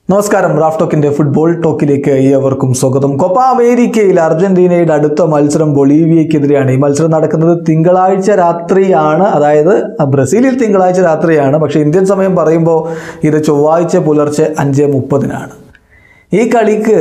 നമസ്കാരം Raf ടോക്കിന്റെ football ടോക്കിലേക്ക് ഏവർക്കും സ്വാഗതം കൊപ്പ അമേരിക്കയിൽ അർജന്റീനയുടെ അടുത്ത മത്സരം ബൊളീവിയക്കെതിരെയാണ് ഈ മത്സരം നടക്കുന്നത് തിങ്കളാഴ്ച രാത്രിയാണ് അതായത് ബ്രസീലിൽ തിങ്കളാഴ്ച രാത്രിയാണ് പക്ഷേ ഇന്ത്യൻ സമയം പറയുമ്പോൾ ഇത് ചൊവ്വാഴ്ച പുലർച്ചെ അഞ്ച് മുപ്പതിനാണ് ഈ കളിക്ക്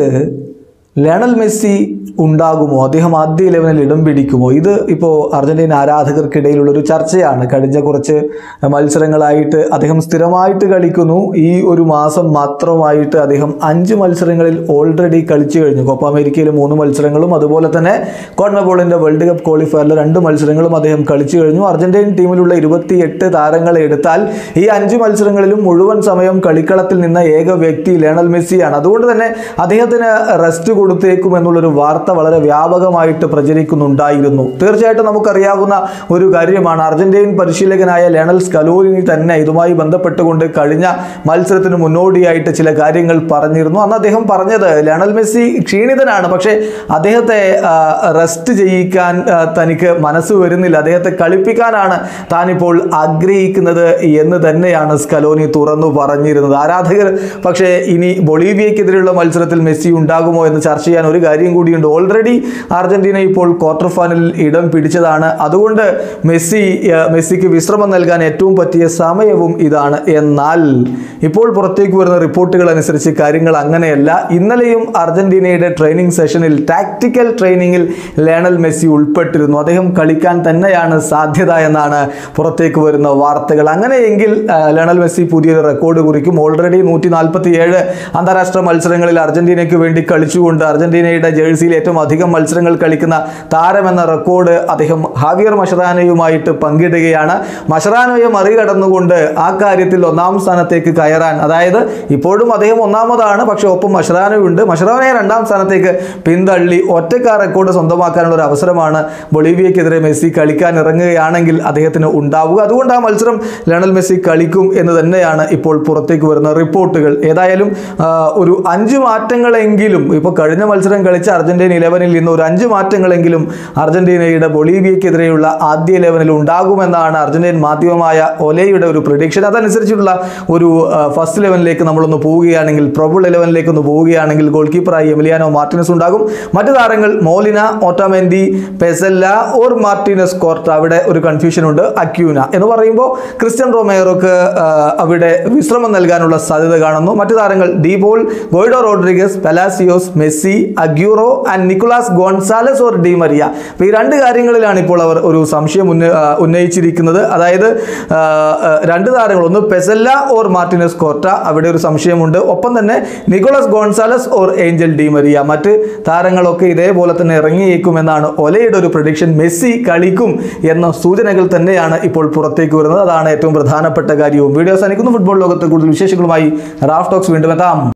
ലയണൽ മെസ്സി ഉണ്ടാകുമോ അദ്ദേഹം ആദ്യ ഇലവനിൽ ഇടം പിടിക്കുമോ ഇത് ഇപ്പോൾ അർജന്റീന ആരാധകർക്കിടയിലുള്ള ഒരു ചർച്ചയാണ് കഴിഞ്ഞ കുറച്ച് മത്സരങ്ങളായിട്ട് അദ്ദേഹം സ്ഥിരമായിട്ട് കളിക്കുന്നു ഈ ഒരു മാസം മാത്രമായിട്ട് അദ്ദേഹം അഞ്ച് മത്സരങ്ങളിൽ ഓൾറെഡി കളിച്ചു കഴിഞ്ഞു കോപ്പ അമേരിക്കയിലെ മൂന്ന് മത്സരങ്ങളും അതുപോലെ തന്നെ കോൺമബോളിൻ്റെ വേൾഡ് കപ്പ് ക്വാളിഫയറിലെ രണ്ട് മത്സരങ്ങളും അദ്ദേഹം കളിച്ചു കഴിഞ്ഞു അർജന്റീൻ ടീമിലുള്ള ഇരുപത്തിയെട്ട് താരങ്ങളെ എടുത്താൽ ഈ അഞ്ച് മത്സരങ്ങളിലും മുഴുവൻ സമയം കളിക്കളത്തിൽ നിന്ന ഏക വ്യക്തി ലയണൽ മെസ്സിയാണ് അതുകൊണ്ട് തന്നെ അദ്ദേഹത്തിന് റെസ്റ്റ് കൊടുത്തേക്കും എന്നുള്ളൊരു വാർത്ത വളരെ വ്യാപകമായിട്ട് പ്രചരിക്കുന്നുണ്ടായിരുന്നു തീർച്ചയായിട്ടും നമുക്കറിയാവുന്ന ഒരു കാര്യമാണ് അർജന്റീൻ പരിശീലകനായ ലയണൽ സ്കലോനി തന്നെ ഇതുമായി ബന്ധപ്പെട്ടുകൊണ്ട് കഴിഞ്ഞ മത്സരത്തിന് മുന്നോടിയായിട്ട് ചില കാര്യങ്ങൾ പറഞ്ഞിരുന്നു അന്ന് അദ്ദേഹം പറഞ്ഞത് ലയണൽ മെസ്സി ക്ഷീണിതനാണ് പക്ഷേ അദ്ദേഹത്തെ റെസ്റ്റ് ചെയ്യിക്കാൻ ആ, തനിക്ക് മനസ്സ് വരുന്നില്ല അദ്ദേഹത്തെ കളിപ്പിക്കാനാണ് താനിപ്പോൾ ആഗ്രഹിക്കുന്നത് എന്ന് തന്നെയാണ് സ്കലോനി തുറന്നു പറഞ്ഞിരുന്നത് ആരാധകർ പക്ഷേ ഇനി ബൊളീവിയക്കെതിരെയുള്ള മത്സരത്തിൽ മെസ്സി ഉണ്ടാകുമോ എന്ന് ചർച്ച ചെയ്യാൻ ഒരു കാര്യം കൂടിയുണ്ട് ഓൾറെഡി അർജന്റീന ഇപ്പോൾ ക്വാർട്ടർ ഫൈനലിൽ ഇടം പിടിച്ചതാണ് അതുകൊണ്ട് മെസ്സി ആ, മെസ്സിക്ക് വിശ്രമം നൽകാൻ ഏറ്റവും പറ്റിയ സമയവും ഇതാണ് എന്നാൽ ഇപ്പോൾ പുറത്തേക്ക് വരുന്ന റിപ്പോർട്ടുകൾ അനുസരിച്ച് കാര്യങ്ങൾ അങ്ങനെയല്ല ഇന്നലെയും അർജന്റീനയുടെ ട്രെയിനിങ് സെഷനിൽ ടാക്ടിക്കൽ ട്രെയിനിങ്ങിൽ ലയണൽ മെസ്സി ഉൾപ്പെട്ടിരുന്നു അദ്ദേഹം കളിക്കാൻ തന്നെയാണ് സാധ്യത എന്നാണ് പുറത്തേക്ക് വരുന്ന വാർത്തകൾ അങ്ങനെയെങ്കിൽ ആ, ലയണൽ മെസ്സി പുതിയൊരു റെക്കോർഡ് കുറിക്കും ഓൾറെഡി നൂറ്റി നാൽപ്പത്തി ഏഴ് അന്താരാഷ്ട്ര മത്സരങ്ങളിൽ അർജന്റീനയ്ക്ക് വേണ്ടി കളിച്ചുകൊണ്ട് അർജന്റീനയുടെ ജേഴ്സിയിൽ ഏറ്റവും അധികം മത്സരങ്ങൾ കളിക്കുന്ന താരമെന്ന റെക്കോർഡ് അദ്ദേഹം ഹാവിയർ മഷറാനയുമായിട്ട് പങ്കിടുകയാണ് മഷറാനോയെ മറികടന്നുകൊണ്ട് ആ കാര്യത്തിൽ ഒന്നാം സ്ഥാനത്തേക്ക് കയറാൻ അതായത് ഇപ്പോഴും അദ്ദേഹം ഒന്നാമതാണ് പക്ഷേ ഒപ്പം മഷറാനോയുണ്ട് മഷറാനയെ രണ്ടാം സ്ഥാനത്തേക്ക് പിന്തള്ളി ഒറ്റക്കാ റെക്കോർഡ് സ്വന്തമാക്കാനുള്ള ഒരു അവസരമാണ് ബൊളീവിയക്കെതിരെ മെസ്സി കളിക്കാൻ ഇറങ്ങുകയാണെങ്കിൽ അദ്ദേഹത്തിന് ഉണ്ടാവുക അതുകൊണ്ട് ആ മത്സരം ലയണൽ മെസ്സി കളിക്കും എന്ന് തന്നെയാണ് ഇപ്പോൾ പുറത്തേക്ക് വരുന്ന റിപ്പോർട്ടുകൾ ഏതായാലും ആ, ഒരു അഞ്ച് മാറ്റങ്ങളെങ്കിലും ഇപ്പോൾ കഴിഞ്ഞ മത്സരം കളിച്ച അർജന്റീന ഇലവനിൽ നിന്ന് ഒരു അഞ്ച് മാറ്റങ്ങളെങ്കിലും അർജന്റീനയുടെ ബൊളീവിയക്കെതിരെയുള്ള ആദ്യ ഇലവനിൽ ഉണ്ടാകുമെന്നാണ് അർജന്റീൻ മാധ്യമമായ ഒലയുടെ ഒരു പ്രഡിക്ഷൻ അതനുസരിച്ചുള്ള ഒരു ഫസ്റ്റ് ഇലവനിലേക്ക് നമ്മളൊന്ന് പോവുകയാണെങ്കിൽ പ്രബിൾ ഇലവനിലേക്ക് ഒന്ന് പോവുകയാണെങ്കിൽ ഗോൾ കീപ്പറായി എമിലിയാനോ മാർട്ടിനസ് ഉണ്ടാകും മറ്റു താരങ്ങൾ Molina Otamendi Pezzella or Martinez Quarta അവിടെ ഒരു കൺഫ്യൂഷൻ ഉണ്ട് അക്യൂന എന്ന് പറയുമ്പോൾ ക്രിസ്ത്യൻ റൊമേറോക്ക് ആ, അവിടെ വിശ്രമം നൽകാനുള്ള സാധ്യത കാണുന്നു മറ്റു താരങ്ങൾ De Paul Guido Rodriguez Palacios Messi Aguero and Nicolas Gonzalez or Di Maria അപ്പോൾ ഈ രണ്ട് കാര്യങ്ങളിലാണ് ഇപ്പോൾ അവർ ഒരു സംശയം ഉന്ന ആ, ഉന്നയിച്ചിരിക്കുന്നത് അതായത് ആ, ആ, രണ്ട് താരങ്ങൾ ഒന്ന് പെസല്ല ഓർ മാർട്ടിനസ് കോർട്ട അവിടെ ഒരു സംശയമുണ്ട് ഒപ്പം തന്നെ Nicolas Gonzalez or Angel Di Maria മറ്റ് താരങ്ങളൊക്കെ ഇതേപോലെ തന്നെ ഇറങ്ങിയേക്കുമെന്നാണ് ഒലയുടെ ഒരു പ്രഡിക്ഷൻ മെസ്സി കളിക്കും എന്ന സൂചനകൾ തന്നെയാണ് ഇപ്പോൾ പുറത്തേക്ക് വരുന്നത് അതാണ് ഏറ്റവും പ്രധാനപ്പെട്ട കാര്യവും വീഡിയോ അവസാനിക്കുന്നു ഫുട്ബോൾ ലോകത്ത് കൂടുതൽ വിശേഷങ്ങളുമായി റാഫ് ടോക്സ് വീണ്ടും എത്താം